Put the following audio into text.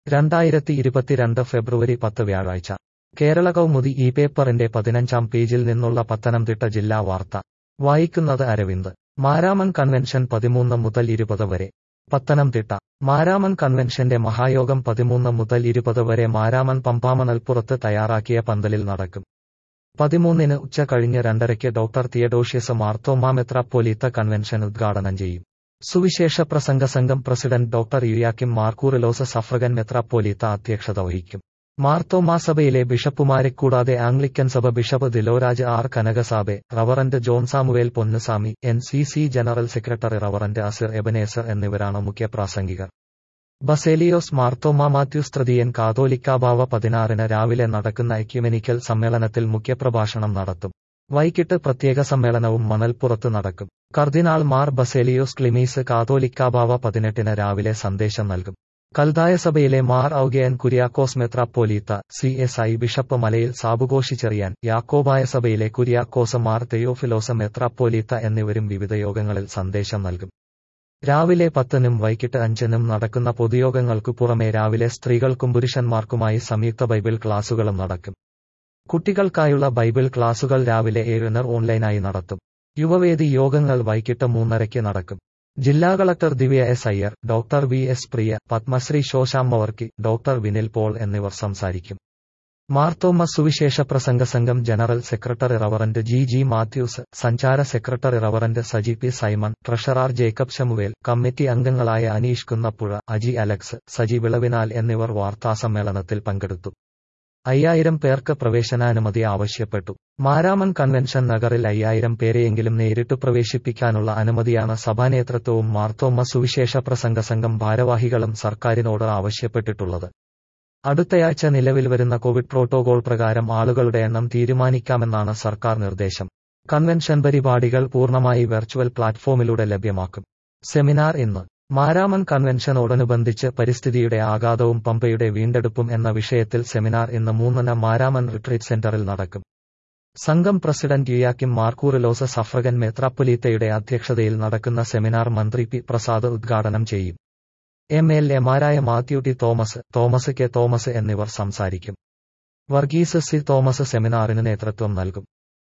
രണ്ടായിരത്തി ഇരുപത്തിരണ്ട് ഫെബ്രുവരി പത്ത് വ്യാഴാഴ്ച കേരള കൗമുദി ഈ പേപ്പറിന്റെ പതിനഞ്ചാം പേജിൽ നിന്നുള്ള പത്തനംതിട്ട ജില്ലാ വാർത്ത വായിക്കുന്നത് അരവിന്ദ് മാരാമൺ കൺവെൻഷൻ പതിമൂന്ന് മുതൽ ഇരുപത് വരെ പത്തനംതിട്ട മാരാമൺ കൺവെൻഷന്റെ മഹായോഗം പതിമൂന്ന് മുതൽ ഇരുപത് വരെ മാരാമൺ പമ്പാമണൽപ്പുറത്ത് തയ്യാറാക്കിയ പന്തലിൽ നടക്കും പതിമൂന്നിന് ഉച്ച കഴിഞ്ഞ് രണ്ടരയ്ക്ക് ഡോക്ടർ തിയഡോഷ്യസ് മാർത്തോമാ മെത്രാപ്പോലീത്ത കൺവെൻഷൻ ഉദ്ഘാടനം ചെയ്യും സുവിശേഷ പ്രസംഗ സംഘം president doctor Yuyakim Mar Coorilos suffragan മെത്രാപ്പോലീത്ത അധ്യക്ഷത വഹിക്കും മാർത്തോമാ സഭയിലെ ബിഷപ്പുമാരെ കൂടാതെ ആംഗ്ലിക്കൻ സഭ bishop Dhiloraj R Kanagasabai reverend John Samuel Ponnusamy N C C general secretary reverend Asir Ebenezer എന്നിവരാണ് മുഖ്യപ്രാസംഗികർ ബസേലിയോസ് മാർത്തോമാ മാത്യൂസ് തൃതീയൻ കാതോലിക്കാബാവ പതിനാറിന് രാവിലെ നടക്കുന്ന എക്യുമെനിക്കൽ സമ്മേളനത്തിൽ മുഖ്യപ്രഭാഷണം നടത്തും വൈകിട്ട് പ്രത്യേക സമ്മേളനവും മണൽപ്പുറത്ത് നടക്കും കർദിനാൾ മാർ ബസേലിയോസ് ക്ലിമീസ് കാതോലിക്കാബാവ പതിനെട്ടിന് രാവിലെ സന്ദേശം നൽകും കൽതായ സഭയിലെ മാർ ഔഗയൻ കുര്യാക്കോസ് മെത്രാപ്പോലീത്ത സി എസ് ഐ ബിഷപ്പ് മലയിൽ സാബുഘോഷിച്ചെറിയാൻ യാക്കോബായ സഭയിലെ കുര്യാക്കോസ് മാർ തെയോഫിലോസ് മെത്രാപ്പോലീത്ത എന്നിവരും വിവിധ യോഗങ്ങളിൽ സന്ദേശം നൽകും രാവിലെ പത്തിനും വൈകിട്ട് അഞ്ചിനും നടക്കുന്ന പൊതുയോഗങ്ങൾക്കു പുറമെ രാവിലെ സ്ത്രീകൾക്കും പുരുഷന്മാർക്കുമായി സംയുക്ത ബൈബിൾ ക്ലാസുകളും നടക്കും കുട്ടികൾക്കായുള്ള ബൈബിൾ ക്ലാസുകൾ രാവിലെ ഏഴിന് ഓൺലൈനായി നടത്തും യുവവേദി യോഗങ്ങൾ വൈകിട്ട് മൂന്നരയ്ക്ക് നടക്കും ജില്ലാ collector Divya S Iyer doctor V S Priya Padmashri Sosamma Varkey doctor Vinil Paul എന്നിവർ സംസാരിക്കും മാർത്തോമ സുവിശേഷ പ്രസംഗ സംഘം general secretary reverend G G Mathews സഞ്ചാര secretary reverend Saji P Simon treasurer Jacob Samuel committee അംഗങ്ങളായ അനീഷ് കുന്നപ്പുഴ അജി അലക്സ് സജി വിളവിനാൽ എന്നിവർ വാർത്താസമ്മേളനത്തിൽ പങ്കെടുത്തു അയ്യായിരം പേർക്ക് പ്രവേശനാനുമതി ആവശ്യപ്പെട്ടു മാരാമൺ കൺവെൻഷൻ നഗറിൽ അയ്യായിരം പേരെയെങ്കിലും നേരിട്ട് പ്രവേശിപ്പിക്കാനുള്ള അനുമതിയാണ് സഭാനേതൃത്വവും മാർത്തോമ സുവിശേഷ പ്രസംഗ സംഘം ഭാരവാഹികളും സർക്കാരിനോട് ആവശ്യപ്പെട്ടിട്ടുള്ളത് അടുത്തയാഴ്ച നിലവിൽ വരുന്ന കോവിഡ് പ്രോട്ടോകോൾ പ്രകാരം ആളുകളുടെ എണ്ണം തീരുമാനിക്കാമെന്നാണ് സർക്കാർ നിർദ്ദേശം കൺവെൻഷൻ പരിപാടികൾ പൂർണ്ണമായി വെർച്വൽ പ്ലാറ്റ്ഫോമിലൂടെ ലഭ്യമാക്കും സെമിനാർ ഇന്ന് മാരാമൺ കൺവെൻഷനോടനുബന്ധിച്ച് പരിസ്ഥിതിയുടെ ആഘാതവും പമ്പയുടെ വീണ്ടെടുപ്പും എന്ന വിഷയത്തിൽ സെമിനാർ ഇന്ന് മൂന്നിന് മാരാമൺ റിട്രീറ്റ് സെന്ററിൽ നടക്കും സംഘം പ്രസിഡന്റ് യുയാക്കിം മാർക്കൂറിലോസ് സഫ്രഗൻ മെത്രാപ്പൊലീത്തയുടെ അധ്യക്ഷതയിൽ നടക്കുന്ന സെമിനാർ മന്ത്രി പി പ്രസാദ് ഉദ്ഘാടനം ചെയ്യും എം എൽ എമാരായ Mathew T Thomas Thomas K Thomas എന്നിവർ സംസാരിക്കും വർഗീസ് സി തോമസ് സെമിനാറിന് നേതൃത്വം നൽകും